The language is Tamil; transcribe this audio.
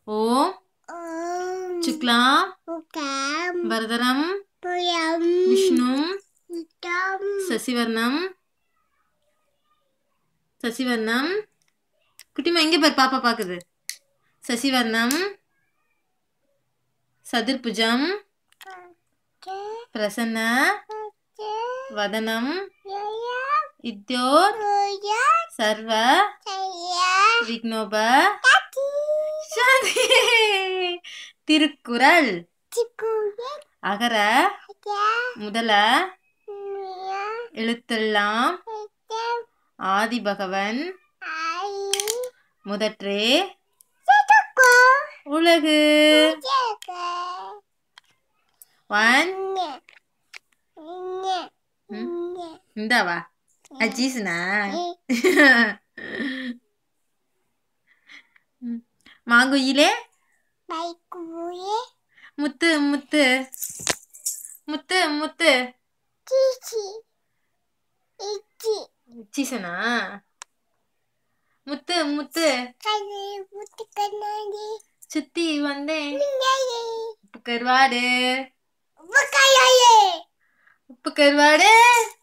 ஓம் Om சுக்லாம் Bukam வரதரம் Puyam விஷ்ணும் Hitam சசிவர்ணம் சசிவர்ணம் குட்டிமா எங்க பாரு பாப்பா பாக்குது சசிவர்ணம் சதுர்புஜம் Ke பிரசன்ன Ke வதனம் Yaya இத்யோர் Buya சர்வ Saya விக்னோப Tati சாந்தி. திருக்குறள் Cikuye அகர Ya முதல Nia எழுத்தெல்லாம் Hitam ஆதி பகவன் Ai முதற்றே Setuku உலகு Jaga ஒன் Nya Nya Hmm? Nya இந்தாவா அஜீஸ்னா மாங்குயிலே Baik kuye முத்து முத்து முத்து முத்து Cici Ici சீசனா முத்து முத்து Kali butikan lagi சுத்தி வந்தேன் Menyayi உப்பு கருவாடு Bukayaye உப்பு கருவாடு